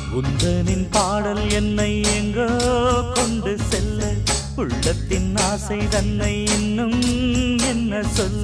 உந்தனின் பாடல் என்னை எங்கோ கொண்டு செல்ல உள்ளத்தின் ஆசை தன்னை இன்னும் என்ன சொல்ல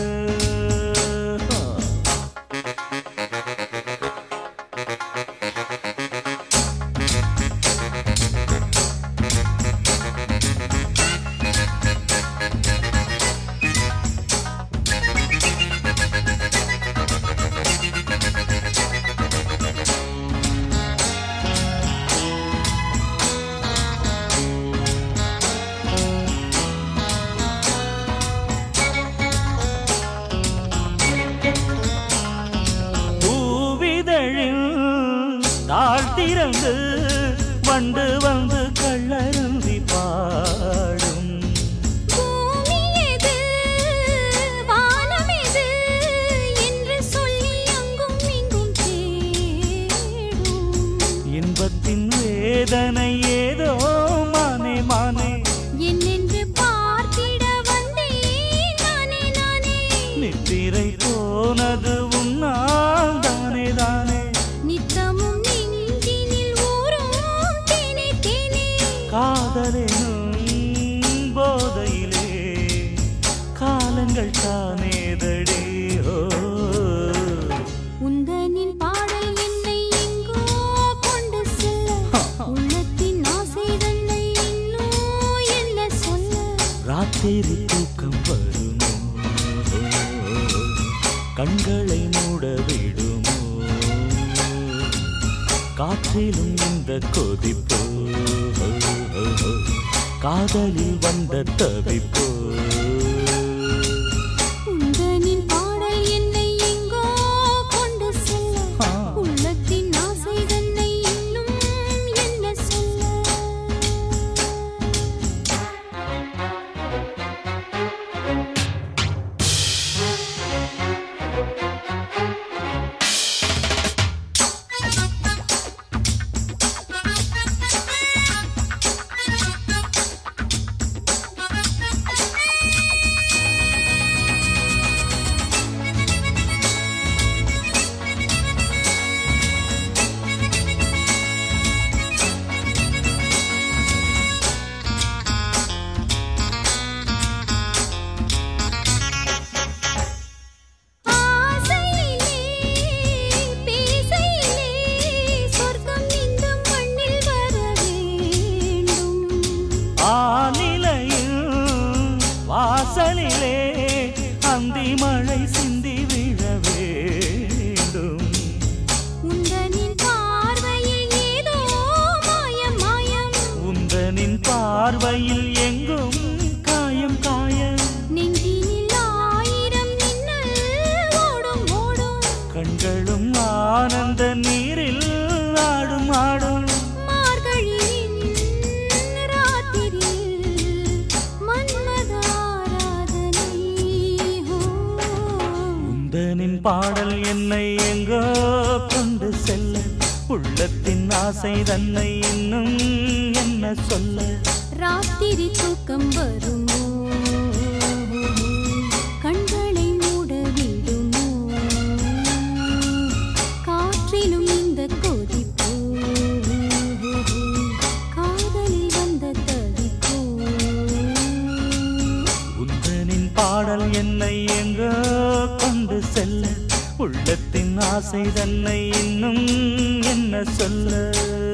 பூவிதழில் தாழ்த்திறந்து வண்டு வந்து கள்ளருந்தி பாடும் பூமி எது வானம் எது என்று சொல்லி அங்கும் இங்கும் தேடும் இன்பத்தின் வேதனை ஏதோ மானே மானே என்னென்று பார்த்திட வந்தேன் நானே நானே நித்திரை போனது உன்னால் தானே தானே நித்தமும் நெஞ்சினில் ஊறும் தேனே தேனே காதலெனும் போதையிலே காலங்கள் தானேதடி ஓ உந்தனின் பாடல் என்னை எங்கோ கொண்டு செல்ல உள்ளத்தின் ஆசை தன்னை இன்னும் என்ன சொல்ல ராத்திரி தூக்கம் வருமோ கண்களை மூட விடுமோ காற்றிலும் இந்த கொதிப்போ காதலில் வந்த தவிப்போ உந்தனின் பாடல் என்னை எங்கோ கொண்டு செல்ல உள்ளத்தின் ஆசை தன்னை இன்னும் என்ன சொல்ல ஆசையிலே பேசையிலே சொர்க்கம் இந்த மண்ணில் வர வேண்டும் ஆனிலையில் வாசலிலே அந்தி மழை சிந்தி விழ வேண்டும் உந்தனின் பார்வையில் ஏதோ மாயம் மாயம் உந்தனின் பார்வையில் எங்கும் காயம் காயம் நெஞ்சினில் ஆயிரம் மின்னல் ஓடும் ஓடும் கண்களும் ஆனந்த நீரில் ஆடும் ஆடும் மார்கழியின் ராத்திரியில் மன்மத ஆராதனை ஹோ. உந்தனின் பாடல் என்னை எங்கோ கொண்டு செல்ல உள்ளத்தின் ஆசை தன்னை இன்னும் என்ன சொல்ல ராத்திரி தூக்கம் வருமோ கண்களை மூட விடுமோ காற்றிலும் இந்த கொதிப்போ காதலில் வந்த தவிப்போ உந்தனின் பாடல் என்னை எங்கோ கொண்டு செல்ல உள்ளத்தின் ஆசை தன்னை இன்னும் என்ன சொல்ல